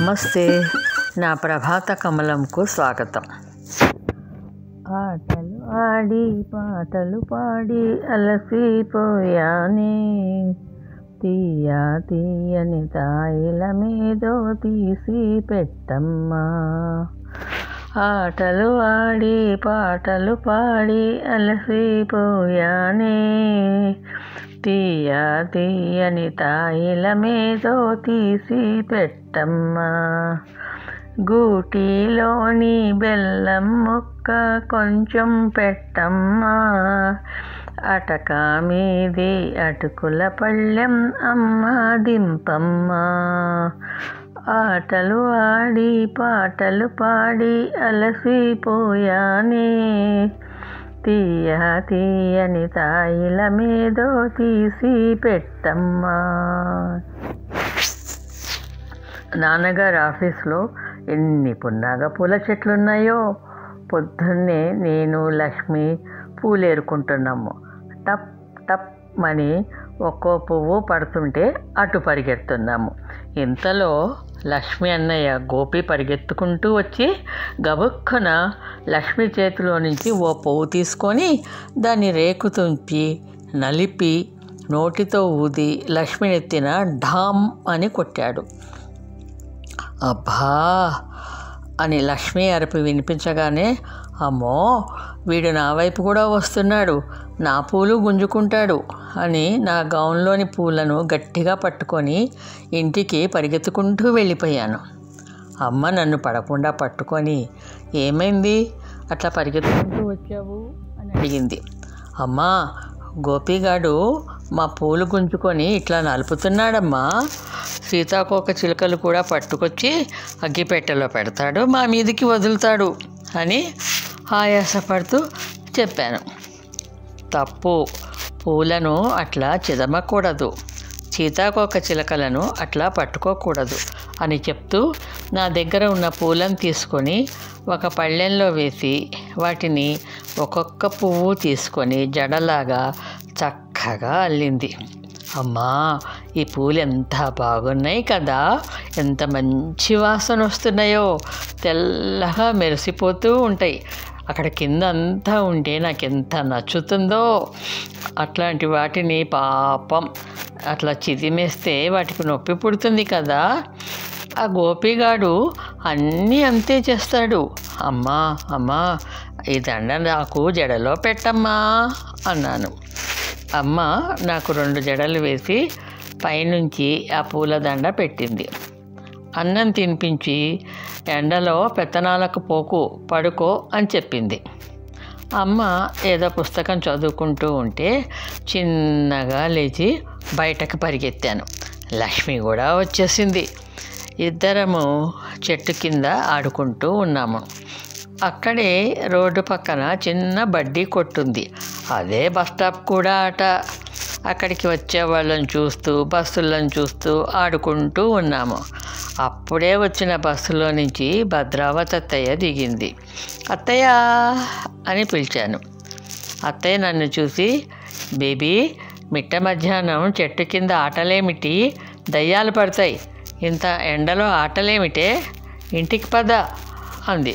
నమస్తే నా ప్రభాత కమలంకు స్వాగతం ఆటలు ఆడి పాటలు పాడి అలసిపోయానే తీయ తీయని తాయిల మీదో తీసి పెట్టమ్మా ఆటలు ఆడి పాటలు పాడి అలసిపోయానే తీయ తీయని తాయిల మీదో తీసి పెట్టమ్మా గూటిలోని బెల్లం ముక్క కొంచెం పెట్టమ్మా అటక మీది అటుకుల పళ్ళెం అమ్మ దింపమ్మా ఆటలు ఆడి పాటలు పాడి అలసిపోయానే తీయ తీయని తాయిల మీదో తీసి పెట్టమ్మా నాన్నగారు ఆఫీస్లో ఎన్ని పున్నాగ పూల చెట్లు ఉన్నాయో పొద్దున్నే నేను లక్ష్మి పూలు ఏరుకుంటున్నాము టప్ టప్ మని ఒక్కో పువ్వు పడుతుంటే అటు పరిగెడుతున్నాము ఇంతలో లక్ష్మి అన్నయ్య గోపి పరిగెత్తుకుంటూ వచ్చి గబుక్కున లక్ష్మి చేతిలో నుంచి ఓ పువ్వు తీసుకొని దాన్ని రేకు తుంపి నలిపి నోటితో ఊది లక్ష్మి నెత్తిన ఢామ్ అని కొట్టాడు అబ్బా అని లక్ష్మి అరుపు వినిపించగానే అమ్మో వీడు నా వైపు కూడా వస్తున్నాడు నా పూలు గుంజుకుంటాడు అని నా గౌన్లోని పూలను గట్టిగా పట్టుకొని ఇంటికి పరిగెత్తుకుంటూ వెళ్ళిపోయాను అమ్మ నన్ను పడకుండా పట్టుకొని ఏమైంది అట్లా పరిగెత్తుకుంటూ వచ్చావు అని అడిగింది అమ్మా గోపిగాడు మా పూలు గుంజుకొని ఇట్లా నలుపుతున్నాడమ్మా సీతాకోక చిలుకలు కూడా పట్టుకొచ్చి అగ్గిపెట్టెలో పెడతాడు మా మీదికి వదులుతాడు అని ఆయాసపడుతూ చెప్పాను తప్పు పూలను అట్లా చిదమకూడదు సీతాకోక చిలకలను అట్లా పట్టుకోకూడదు అని చెప్తూ నా దగ్గర ఉన్న పూలను తీసుకొని ఒక పళ్ళెంలో వేసి వాటిని ఒక్కొక్క పువ్వు తీసుకొని జడలాగా చక్కగా అల్లింది అమ్మా ఈ పూలు ఎంత బాగున్నాయి కదా ఎంత మంచి వాసన వస్తున్నాయో తెల్లగా మెరిసిపోతూ ఉంటాయి అక్కడ కింద అంతా ఉంటే నాకు ఎంత నచ్చుతుందో అట్లాంటి వాటిని పాపం అట్లా చిదిమేస్తే వాటికి నొప్పి పుడుతుంది కదా ఆ గోపిగాడు అన్నీ అంతే చేస్తాడు అమ్మా అమ్మా ఈ దండ నాకు జడలో పెట్టమ్మా అన్నాను అమ్మ నాకు రెండు జడలు వేసి పైనుంచి ఆ పూల దండ పెట్టింది అన్నం తినిపించి ఎండలో పెత్తనాలకు పోకు పడుకో అని చెప్పింది అమ్మ ఏదో పుస్తకం చదువుకుంటూ ఉంటే చిన్నగా లేచి బయటకు పరిగెత్తాను లక్ష్మి కూడా వచ్చేసింది ఇద్దరము చెట్టు కింద ఆడుకుంటూ ఉన్నాము అక్కడే రోడ్డు పక్కన చిన్న బడ్డీ కొట్టుంది అదే బస్ స్టాప్ కూడా అట అక్కడికి వచ్చే వాళ్ళని చూస్తూ బస్సులను చూస్తూ ఆడుకుంటూ ఉన్నాము అప్పుడే వచ్చిన బస్సులో నుంచి భద్రావతి అత్తయ్య దిగింది అత్తయ్య అని పిలిచాను అత్తయ్య నన్ను చూసి బేబీ మిట్ట మధ్యాహ్నం చెట్టు కింద ఆటలేమిటి దయ్యాలు పడతాయి ఇంత ఎండలో ఆటలేమిటే ఇంటికి పద అంది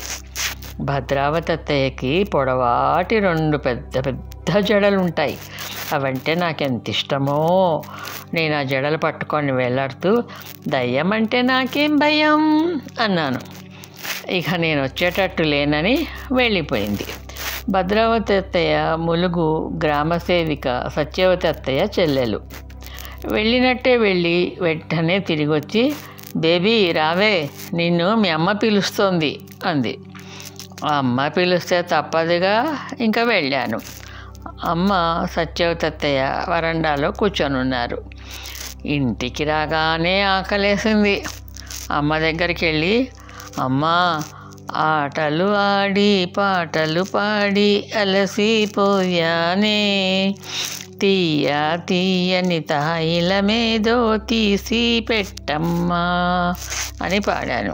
భద్రావతి అత్తయ్యకి పొడవాటి రెండు పెద్ద పెద్ద జడలు ఉంటాయి అవంటే నాకెంత ఇష్టమో నేను ఆ జడలు పట్టుకొని వేలాడుతూ దయ్యం అంటే నాకేం భయం అన్నాను ఇక నేను వచ్చేటట్టు లేనని వెళ్ళిపోయింది భద్రావతి అత్తయ్య ములుగు గ్రామ సేవిక సత్యవతి అత్తయ్య చెల్లెలు వెళ్ళినట్టే వెళ్ళి వెంటనే తిరిగి వచ్చి బేబీ రావే నిన్ను మీ అమ్మ పిలుస్తోంది అంది ఆ అమ్మ పిలిస్తే తప్పదుగా ఇంకా వెళ్ళాను అమ్మ సత్యవతి అత్తయ్య వరండాలో కూర్చొని ఉన్నారు ఇంటికి రాగానే ఆకలేసింది అమ్మ దగ్గరికి వెళ్ళి అమ్మా ఆటలు ఆడి పాటలు పాడి అలసిపోయానే తీయ తీయని తాయిల మీదో తీసి పెట్టమ్మా అని పాడాను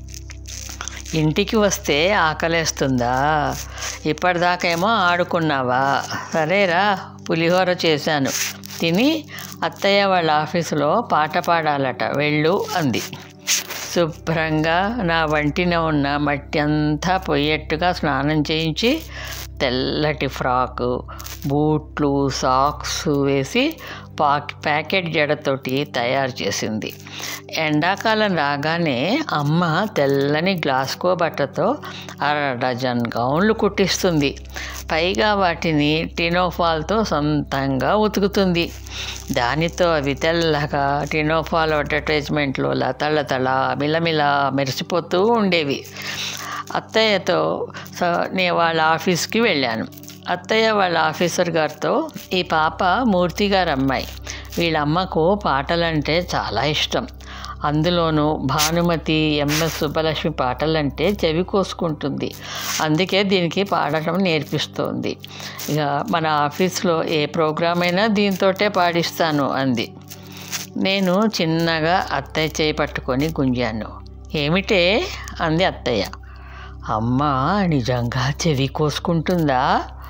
ఇంటికి వస్తే ఆకలేస్తుందా ఇప్పటిదాకేమో ఆడుకున్నావా సరేరా పులిహోర చేశాను తిని అత్తయ్య వాళ్ళ ఆఫీసులో పాట పాడాలట వెళ్ళు అంది శుభ్రంగా నా వంటిన ఉన్న మట్టి అంతా పోయేట్టుగా స్నానం చేయించి తెల్లటి ఫ్రాకు బూట్లు సాక్స్ వేసి పాక్ ప్యాకెట్ జడతోటి తయారు చేసింది ఎండాకాలం రాగానే అమ్మ తెల్లని గ్లాస్కో బట్టతో అర డజన్ గౌన్లు కుట్టిస్తుంది పైగా వాటిని టినోఫాల్తో సొంతంగా ఉతుకుతుంది దానితో అవి తెల్లగా టినోఫాల్ అడ్వర్టైజ్మెంట్లో తళతళ మిలమిల మెరిసిపోతూ ఉండేవి అత్తయ్యతో స- నేను వాళ్ళ ఆఫీస్కి వెళ్ళాను అత్తయ్య వాళ్ళ ఆఫీసర్ గారితో ఈ పాప మూర్తి గారు అమ్మాయి వీళ్ళ అమ్మకు పాటలంటే చాలా ఇష్టం అందులోనూ భానుమతి ఎంఎస్ సుబ్బలక్ష్మి పాటలంటే చెవి కోసుకుంటుంది అందుకే దీనికి పాడటం నేర్పిస్తోంది ఇక మన ఆఫీస్లో ఏ ప్రోగ్రామ్ అయినా దీంతోటే పాడిస్తాను అంది నేను చిన్నగా అత్తయ్య చేయి పట్టుకొని గుంజాను ఏమిటే అంది అత్తయ్య అమ్మ నిజంగా చెవి కోసుకుంటుందా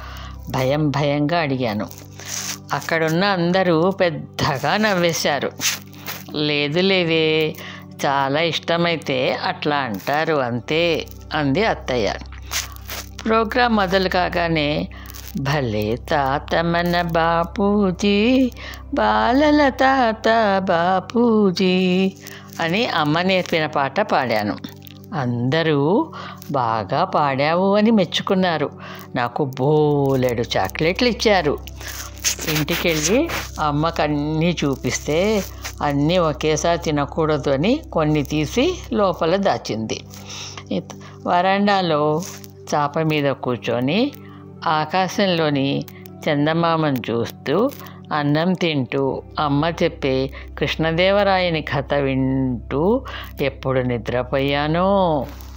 భయం భయంగా అడిగాను అక్కడున్న అందరూ పెద్దగా నవ్వేశారు లేదు లేవే చాలా ఇష్టమైతే అట్లా అంటారు అంతే అంది అత్తయ్య ప్రోగ్రాం మొదలు కాగానే భలే తాత మన బాపూజీ బాలల తాత బాపూజీ అని అమ్మ నేర్పిన పాట పాడాను అందరూ బాగా పాడావు అని మెచ్చుకున్నారు నాకు బోలెడు చాక్లెట్లు ఇచ్చారు ఇంటికెళ్ళి అమ్మకు అన్నీ చూపిస్తే అన్నీ ఒకేసారి తినకూడదు అని కొన్ని తీసి లోపల దాచింది ఇత- వరండాలో చాప మీద కూర్చొని ఆకాశంలోని చందమామను చూస్తూ అన్నం తింటూ అమ్మ చెప్పే కృష్ణదేవరాయని కథ వింటూ ఎప్పుడు నిద్రపోయానో